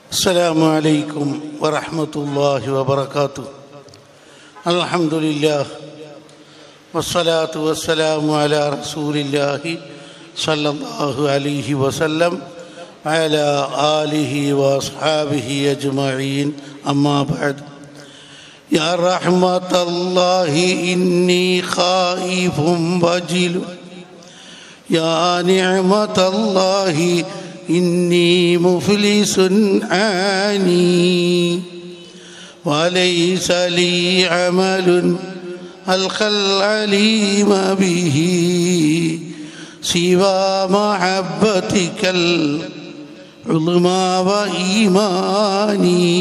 السلام عليكم ورحمة الله وبركاته الحمد لله والصلاة والسلام على رسول الله صلى الله عليه وسلم على آله وأصحابه أجمعين أما بعد يا رحمة الله إني خائف وجل يا نعمة الله إني مفلس عاني وليس لي عمل ألقى العليم به سوى محبتك العظمى وإيماني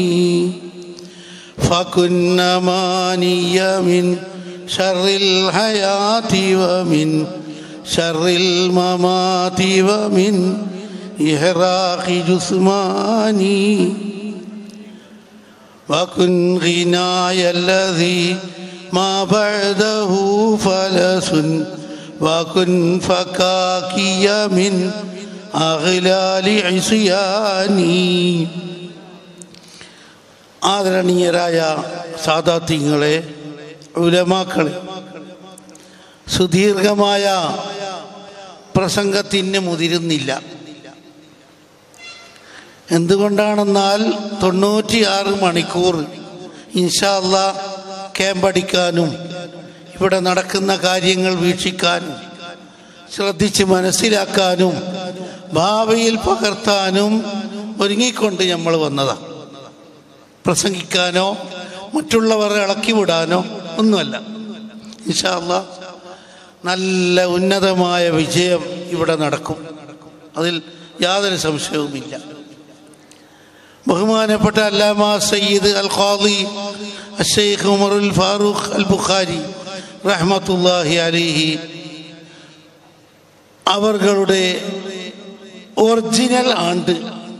فكن ماني من شر الحياة ومن شر الممات ومن إحراق جثماني وكن غناي الذي ما بعده فلس وكن فكاكي من أغلال عصياني ആദരണീയരായ സാദാത്യങ്ങളെ ഉലമാക്കളെ സുദീർഘമായ പ്രസംഗത്തിന് മുതിരുന്നില്ല എന്തുകൊണ്ടാണെന്നാൽ തൊണ്ണൂറ്റിയാറ് മണിക്കൂർ ഇൻഷാല്ല ക്യാമ്പടിക്കാനും ഇവിടെ നടക്കുന്ന കാര്യങ്ങൾ വീക്ഷിക്കാനും ശ്രദ്ധിച്ച് മനസ്സിലാക്കാനും ഭാവിയിൽ പകർത്താനും ഒരുങ്ങിക്കൊണ്ട് നമ്മൾ വന്നതാണ് പ്രസംഗിക്കാനോ മറ്റുള്ളവരെ ഇളക്കി വിടാനോ ഒന്നുമല്ല ഇൻഷാല്ല നല്ല ഉന്നതമായ വിജയം ഇവിടെ നടക്കും അതിൽ യാതൊരു സംശയവുമില്ല ബഹുമാനപ്പെട്ട അല്ലാമ സയ്യിദ് അൽ ഖാദി അഷെയ്ഖ് ഉമറുൽ ഫാറൂഖ് അൽ ബുഖാരി റഹ്മത്തുല്ലാഹി അലിഹി അവர்களுടെ ഒറിജിനൽ ആണ്ട്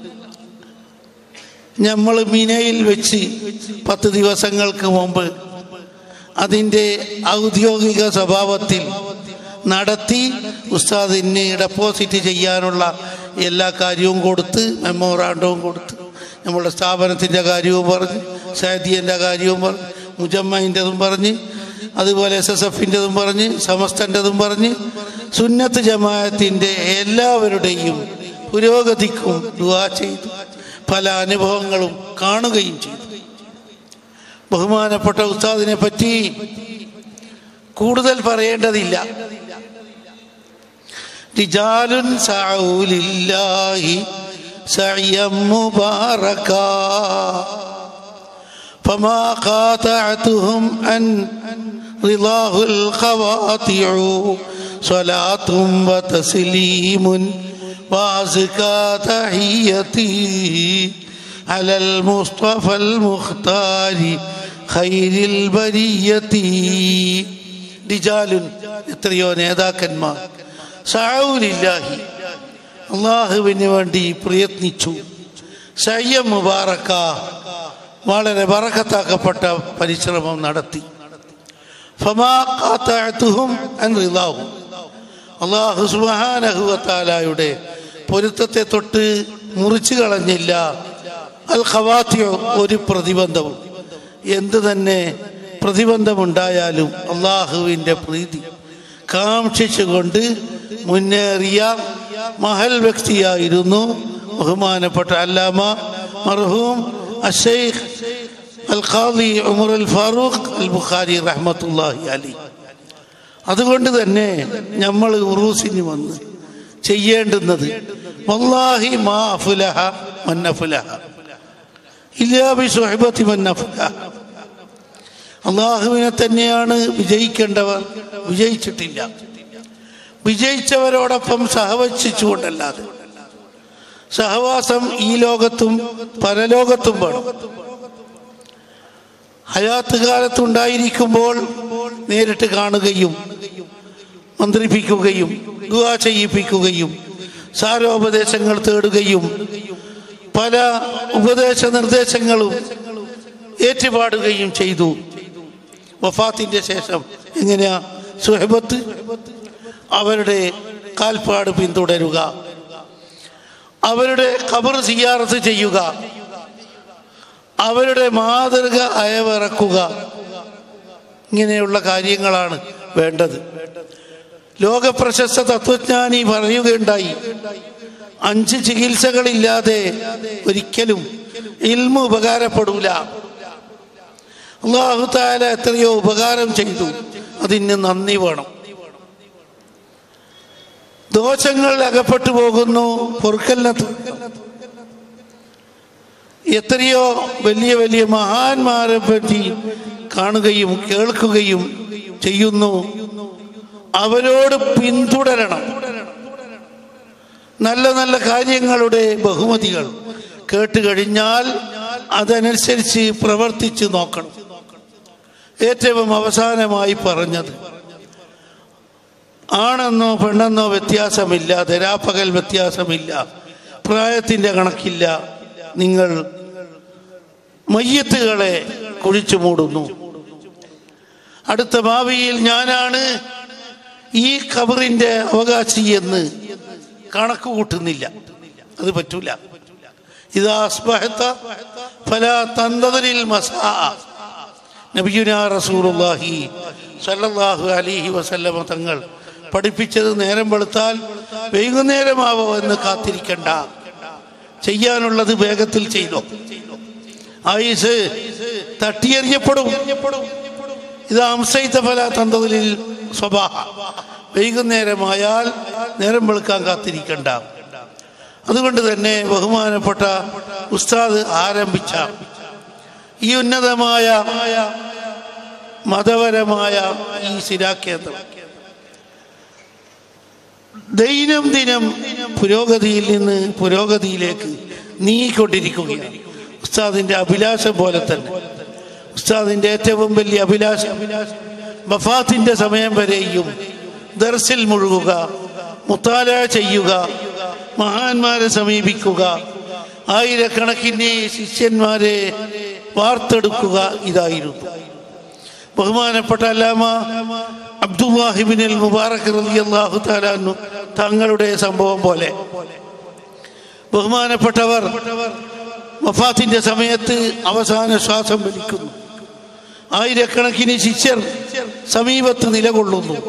നമ്മൾ മിനയിൽ വെച്ച് പത്ത് ദിവസങ്ങൾക്ക് മുമ്പ് അതിൻ്റെ ഔദ്യോഗിക സ്വഭാവത്തിൽ നടത്തി ഉസ്താദിന് ഡെപ്പോസിറ്റ് ചെയ്യാനുള്ള എല്ലാ കാര്യവും കൊടുത്ത് മെമ്മോറാണ്ടവും കൊടുത്ത് നമ്മുടെ സ്ഥാപനത്തിൻ്റെ കാര്യവും പറഞ്ഞ് സാദിയൻ്റെ കാര്യവും പറഞ്ഞ് മുജമ്മയിൻ്റെതും പറഞ്ഞ് അതുപോലെ എസ് എസ് എഫിൻ്റെതും പറഞ്ഞ് സമസ്തൻ്റെതും പറഞ്ഞ് സുന്നത്ത് ജമാഅത്തിൻ്റെ എല്ലാവരുടെയും പുരോഗതിക്കും ദുവാ ചെയ്തു പല അനുഭവങ്ങളും കാണുകയും ചെയ്തു ബഹുമാനപ്പെട്ട ഉസ്താദിനെ പറ്റി കൂടുതൽ പറയേണ്ടതില്ല റിജാലുൻ സഊലില്ലാഹി സഅയം മുബാറകാ فما قاطعتهم أن رضاه الخواطع صلاة وتسليم وأزكى تحيتي على المصطفى المختار خير البرية رجال എത്രയോ നേതാക്കന്മാർ സൗലില്ലാഹി അള്ളാഹുവിന് വേണ്ടി പ്രയത്നിച്ചു സയ്യം മുബാറക്ക വളരെ ബറക്കത്താക്കപ്പെട്ട പരിശ്രമം നടത്തി ഫമാ ഖാതഅതുഹും അൻ റിളാഹു അള്ളാഹു സുബാനഹുവത്താലായുടെ പൊരുത്തത്തെ തൊട്ട് മുറിച്ചു കളഞ്ഞില്ല അൽ ഖവാത്തിയോ ഒരു പ്രതിബന്ധവും എന്ത് തന്നെ പ്രതിബന്ധമുണ്ടായാലും അള്ളാഹുവിൻ്റെ പ്രീതി കാക്ഷിച്ചുകൊണ്ട് മുന്നേറിയ മഹൽ വ്യക്തിയായിരുന്നു ബഹുമാനപ്പെട്ട അല്ലാമ മർഹൂം അഷെയ്ഖ് അൽ ഖാദി ഉമർ അൽ ഫാറൂഖ് അൽ ബുഖാരി റഹ്മത്തുല്ലാഹി അലി അതുകൊണ്ട് തന്നെ നമ്മൾ ഉറൂസിന് വന്ന് ചെയ്യേണ്ടുന്നത് വല്ലാഹി മാ അഫുലഹ മന്നഫുലഹ ഇല്ലാ ബി സുഹബത്തി മന്നഫുലഹ അള്ളാഹുവിനെ തന്നെയാണ് വിജയിക്കേണ്ടവർ വിജയിച്ചിട്ടില്ല വിജയിച്ചവരോടൊപ്പം സഹവസിച്ചുകൊണ്ടല്ലാതെ സഹവാസം ഈ ലോകത്തും പരലോകത്തും വേണം ഹയാത്ത് കാലത്തുണ്ടായിരിക്കുമ്പോൾ നേരിട്ട് കാണുകയും മന്ത്രിപ്പിക്കുകയും ദുവാ ചെയ്യിപ്പിക്കുകയും സാരോപദേശങ്ങൾ തേടുകയും പല ഉപദേശ നിർദ്ദേശങ്ങളും ഏറ്റുപാടുകയും ചെയ്തു വഫാത്തിന്റെ ശേഷം എങ്ങനെയാ സുഹബത്ത് അവരുടെ കാൽപ്പാട് പിന്തുടരുക അവരുടെ ഖബർ സിയാറത്ത് ചെയ്യുക അവരുടെ മാതൃക അയവിറക്കുക ഇങ്ങനെയുള്ള കാര്യങ്ങളാണ് വേണ്ടത് ലോകപ്രശസ്ത തത്വജ്ഞാനി പറയുകയുണ്ടായി അഞ്ച് ചികിത്സകളില്ലാതെ ഒരിക്കലും ഇൽമ ഉപകാരപ്പെടൂല അള്ളാഹു താല എത്രയോ ഉപകാരം ചെയ്തു അതിന് നന്ദി വേണം ദോഷങ്ങളിൽ അകപ്പെട്ടു പോകുന്നു പൊറുക്കലിനത്ത് എത്രയോ വലിയ വലിയ മഹാന്മാരെ പറ്റി കാണുകയും കേൾക്കുകയും ചെയ്യുന്നു അവരോട് പിന്തുടരണം നല്ല നല്ല കാര്യങ്ങളുടെ ബഹുമതികൾ കേട്ട് കഴിഞ്ഞാൽ അതനുസരിച്ച് പ്രവർത്തിച്ച് നോക്കണം ഏറ്റവും അവസാനമായി പറഞ്ഞത് ആണെന്നോ പെണ്ണെന്നോ വ്യത്യാസമില്ല ധരാപ്പകൽ വ്യത്യാസമില്ല പ്രായത്തിൻ്റെ കണക്കില്ല നിങ്ങൾ മയ്യത്തുകളെ കുഴിച്ചു മൂടുന്നു അടുത്ത ഭാവിയിൽ ഞാനാണ് ഈ ഖബറിന്റെ അവകാശി എന്ന് കണക്ക് കൂട്ടുന്നില്ല അത് പറ്റൂല ഇതാ അസ്ബഹത്ത ഫല തന്തതിരിൽ മസാ നബിയുന റസൂലുള്ളാഹി സല്ലല്ലാഹു അലൈഹി വസല്ലമ തങ്ങൾ പഠിപ്പിച്ചത് നേരം വെളുത്താൽ വൈകുന്നേരമാവോ എന്ന് കാത്തിരിക്കണ്ട ചെയ്യാനുള്ളത് വേഗത്തിൽ ചെയ്തോ ആയുസ് തട്ടിയെറിയപ്പെടും ഇത് അംസൈത്ത ഫല തന്തതിലിൽ സ്വഭാവ വൈകുന്നേരമായാൽ നേരം വെളുക്കാൻ കാത്തിരിക്കണ്ട അതുകൊണ്ട് തന്നെ ബഹുമാനപ്പെട്ട ഉസ്താദ് ആരംഭിച്ച ഈ ഉന്നതമായ മതപരമായ ഈ ശിലാകേന്ദ്രം ദൈനംദിനം പുരോഗതിയിൽ നിന്ന് പുരോഗതിയിലേക്ക് നീങ്ങിക്കൊണ്ടിരിക്കുകയാണ് ഉസ്താദിന്റെ അഭിലാഷം പോലെ തന്നെ ഉസ്താദിന്റെ ഏറ്റവും വലിയ അഭിലാഷം വഫാത്തിന്റെ സമയം വരെയും ദർസിൽ മുഴുകുക മുത്താല ചെയ്യുക മഹാന്മാരെ സമീപിക്കുക ആയിരക്കണക്കിന് ശിഷ്യന്മാരെ വാർത്തെടുക്കുക ഇതായിരുന്നു ബഹുമാനപ്പെട്ട അല്ലാമ അബ്ദുല്ലാഹിബിനിൽ മുബാറക് റളിയല്ലാഹു തആലാനു തങ്ങളുടെ സംഭവം പോലെ ബഹുമാനപ്പെട്ടവർ വഫാത്തിന്റെ സമയത്ത് അവസാന ശ്വാസം വലിക്കുന്നു ആയിരക്കണക്കിന് ശിഷ്യർ സമീപത്ത് നിലകൊള്ളുന്നു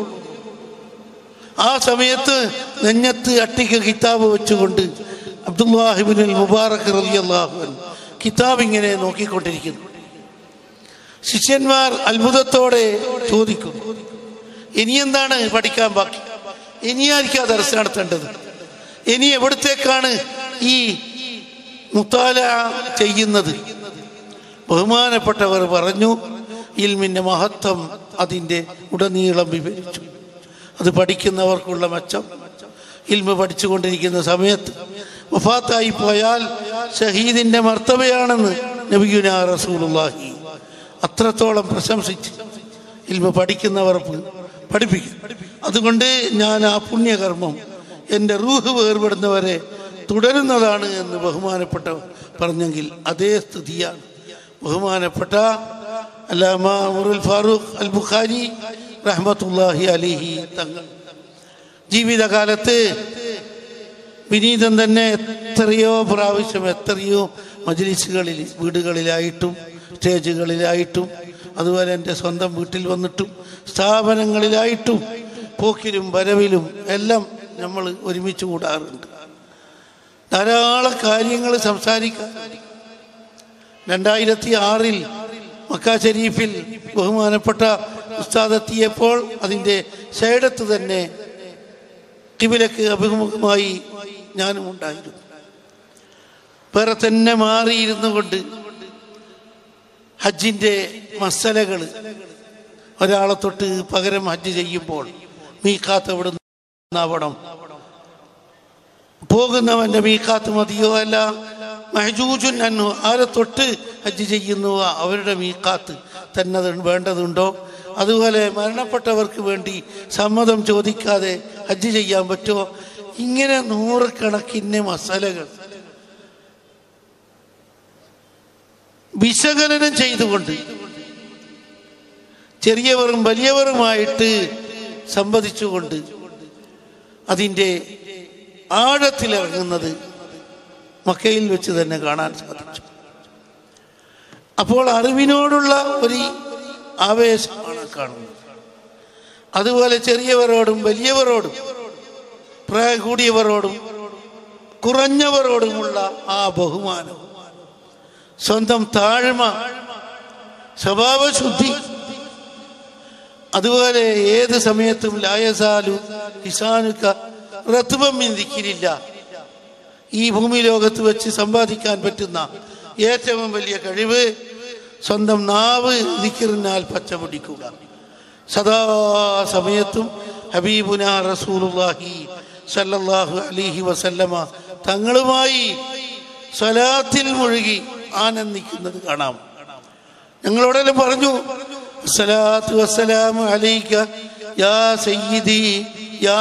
ആ സമയത്ത് നെഞ്ഞത്ത് അട്ടിക്ക് കിതാബ് വെച്ചുകൊണ്ട് അബ്ദുല്ലാഹിബിനിൽ മുബാറക് റളിയല്ലാഹു അൻഹു കിതാബ് ഇങ്ങനെ നോക്കിക്കൊണ്ടിരിക്കുന്നു ശിഷ്യന്മാർ അത്ഭുതത്തോടെ ചോദിക്കുന്നു ഇനി എന്താണ് പഠിക്കാൻ ബാക്കി ഇനിയായിരിക്കും ആ ദർശനം നടത്തേണ്ടത് ഇനി എവിടത്തേക്കാണ് ഈ മുത്താല ചെയ്യുന്നത് ബഹുമാനപ്പെട്ടവർ പറഞ്ഞു ഇൽമിൻ്റെ മഹത്വം അതിൻ്റെ ഉടനീളം വിവരിച്ചു അത് പഠിക്കുന്നവർക്കുള്ള മെച്ചം ഇൽമ പഠിച്ചുകൊണ്ടിരിക്കുന്ന സമയത്ത് വഫാത്തായി പോയാൽ ഷഹീദിന്റെ മർത്തബയാണെന്ന് നബിയുന റസൂലുള്ളാഹി അത്രത്തോളം പ്രശംസിച്ച് ഇൽമ പഠിക്കുന്നവർ പഠിപ്പിക്കും അതുകൊണ്ട് ഞാൻ ആ പുണ്യകർമ്മം എൻ്റെ റൂഹ് വേർപെടുന്നവരെ തുടരുന്നതാണ് എന്ന് ബഹുമാനപ്പെട്ട പറഞ്ഞെങ്കിൽ അതേ സ്ഥിതിയാണ് ബഹുമാനപ്പെട്ട അല്ലാമ ഉറുൽ ഫാറൂഖ് അൽ ബുഖാരി റഹ്മത്തുല്ലാഹി അലിഹി തങ്ങൾ ജീവിതകാലത്ത് വിനീതൻ തന്നെ എത്രയോ പ്രാവശ്യം എത്രയോ മജ്ലിസുകളിൽ വീടുകളിലായിട്ടും സ്റ്റേജുകളിലായിട്ടും അതുപോലെ എൻ്റെ സ്വന്തം വീട്ടിൽ വന്നിട്ടും സ്ഥാപനങ്ങളിലായിട്ടും പോക്കിലും വരവിലും എല്ലാം നമ്മൾ ഒരുമിച്ച് കൂടാറുണ്ട് ധാരാളം കാര്യങ്ങൾ സംസാരിക്കാൻ രണ്ടായിരത്തി ആറിൽ മക്ക ഷരീഫിൽ ബഹുമാനപ്പെട്ട ഉസ്താദ് എത്തിയപ്പോൾ അതിൻ്റെ സൈഡത്ത് തന്നെ കിബിലക്ക് അഭിമുഖമായി ഞാനും ഉണ്ടായിരുന്നു വേറെ തന്നെ മാറിയിരുന്നു കൊണ്ട് ഹജ്ജിൻ്റെ മസലകൾ ഒരാളെ തൊട്ട് പകരം ഹജ്ജ് ചെയ്യുമ്പോൾ മീക്കാത്ത് എവിടെ നിന്നാവണം പോകുന്നവന്റെ മീക്കാത്ത് മതിയോ അല്ല മഹജൂജുൻ അന്നു ആരെ തൊട്ട് ഹജ്ജ് ചെയ്യുന്നുവോ അവരുടെ മീക്കാത്ത് തന്നെ അത് വേണ്ടതുണ്ടോ അതുപോലെ മരണപ്പെട്ടവർക്ക് വേണ്ടി സമ്മതം ചോദിക്കാതെ ഹജ്ജ് ചെയ്യാൻ പറ്റുമോ ഇങ്ങനെ നൂറുകണക്കിന് മസാലകൾ വിശകലനം ചെയ്തുകൊണ്ട് ചെറിയവരും വലിയവരുമായിട്ട് സംവദിച്ചുകൊണ്ട് അതിൻ്റെ ആഴത്തിലിറങ്ങുന്നത് മക്കയിൽ വെച്ച് തന്നെ കാണാൻ സാധിച്ചു അപ്പോൾ അറിവിനോടുള്ള ഒരു ആവേശമാണ് കാണുന്നത് അതുപോലെ ചെറിയവരോടും വലിയവരോടും പ്രായം കൂടിയവരോടും കുറഞ്ഞവരോടുമുള്ള ആ ബഹുമാനം സ്വന്തം താഴ്മ സ്വഭാവശുദ്ധി അതുപോലെ ഏത് സമയത്തും ലായസാലു ഹിസാനുക്ക റത്തുബം ചിന്തിക്കില്ല ഈ ഭൂമി ലോകത്ത് വെച്ച് സമ്പാദിക്കാൻ പറ്റുന്ന ഏറ്റവും വലിയ കഴിവ് സ്വന്തം നാവ് ദിക്കിറിനാൽ പച്ചപിടിക്കുക സദാ സമയത്തും ഹബീബുന റസൂലുള്ളാഹി സല്ലല്ലാഹു അലൈഹി വസല്ലമ തങ്ങളുമായി സ്വലാത്തിൽ മുഴുകി ആനന്ദിക്കുന്നത് കാണാം ഞങ്ങളോടെല്ലാം പറഞ്ഞു അസ്സലാത്തു വസ്സലാമു അലൈക യാ സയ്യിദി യാ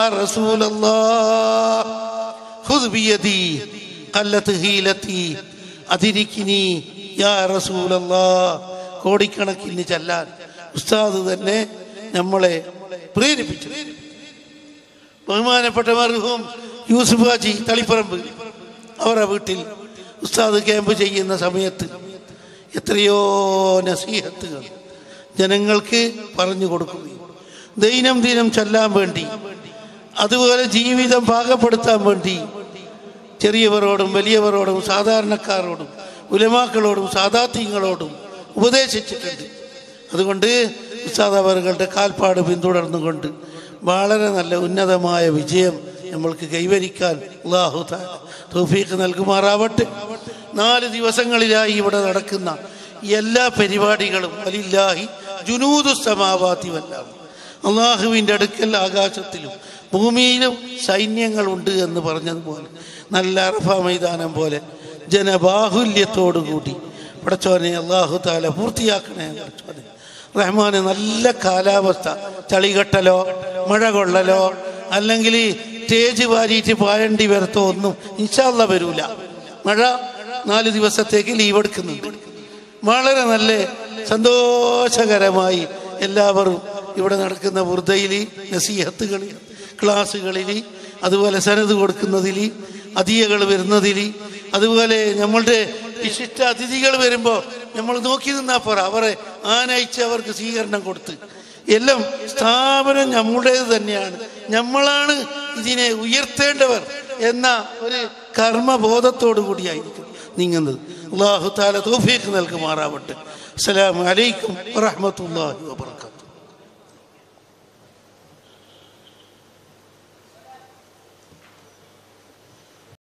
റസൂലല്ലാഹ് ഖുദ് ബിയദി ഖല്ലത്ത് ഹീലത്തി അതിരിക്കിനി യാ റസൂലല്ലാഹ് കോടിക്കണക്കിന് ചെല്ലാൻ ഉസ്താദ് തന്നെ നമ്മളെ പ്രേരിപ്പിച്ചു ബഹുമാനപ്പെട്ട മർഹൂം യൂസുഫ് ഹാജി തളിപ്പറമ്പ് അവരുടെ വീട്ടിൽ ഉസ്താദ് ക്യാമ്പ് ചെയ്യുന്ന സമയത്ത് എത്രയോ നസീഹത്തുകൾ ജനങ്ങൾക്ക് പറഞ്ഞു കൊടുക്കുകയും ദൈനംദിനം ചെല്ലാൻ വേണ്ടി അതുപോലെ ജീവിതം പാകപ്പെടുത്താൻ വേണ്ടി ചെറിയവരോടും വലിയവരോടും സാധാരണക്കാരോടും ഉലമാക്കളോടും സാധാത്യങ്ങളോടും ഉപദേശിച്ചിട്ടുണ്ട് അതുകൊണ്ട് ഉസ്താദ് അവരുടെ കാൽപ്പാട് പിന്തുടർന്നുകൊണ്ട് വളരെ നല്ല ഉന്നതമായ വിജയം നമ്മൾക്ക് കൈവരിക്കാൻ അള്ളാഹു തൗഫീഖ് നൽകുമാറാവട്ടെ നാല് ദിവസങ്ങളിലായി ഇവിടെ നടക്കുന്ന എല്ലാ പരിപാടികളും വലില്ലാഹി ജുനൂദു സമാവാത്തിവല്ലാം അള്ളാഹുവിൻ്റെ അടുക്കൽ ആകാശത്തിലും ഭൂമിയിലും സൈന്യങ്ങളുണ്ട് എന്ന് പറഞ്ഞതുപോലെ നല്ല അറഫ മൈതാനം പോലെ ജനബാഹുല്യത്തോടുകൂടി പടച്ചോനെ അള്ളാഹു താല പൂർത്തിയാക്കണേ പടച്ചോനെ റഹ്മാന് നല്ല കാലാവസ്ഥ ചളികെട്ടലോ മഴ കൊള്ളലോ അല്ലെങ്കിൽ തേജ് വാരിയിട്ട് പായണ്ടി വരത്തോ ഒന്നും ഇൻഷാല്ല വരൂല മഴ നാല് ദിവസത്തേക്ക് ലീവ് എടുക്കുന്നുണ്ട് വളരെ നല്ല സന്തോഷകരമായി എല്ലാവരും ഇവിടെ നടക്കുന്ന വൃദ്ധയിൽ നസീഹത്തുകളിൽ ക്ലാസ്സുകളിൽ അതുപോലെ സനത് കൊടുക്കുന്നതിൽ അതിയകൾ വരുന്നതിൽ അതുപോലെ നമ്മളുടെ വിശിഷ്ട അതിഥികൾ വരുമ്പോൾ നമ്മൾ നോക്കി നിന്നാ പോരാ അവരെ ആനയിച്ച് അവർക്ക് സ്വീകരണം കൊടുത്ത് എല്ലാം സ്ഥാപനം നമ്മുടേത് തന്നെയാണ് നമ്മളാണ് ഇതിനെ ഉയർത്തേണ്ടവർ എന്ന ഒരു കർമ്മബോധത്തോടു കൂടിയായിരിക്കും നീങ്ങുന്നത് അള്ളാഹു താല തോഫീക്ക് നൽകുമാറാവട്ടെ അസ്സലാമു അലൈക്കും വറഹ്മത്തുള്ളാഹി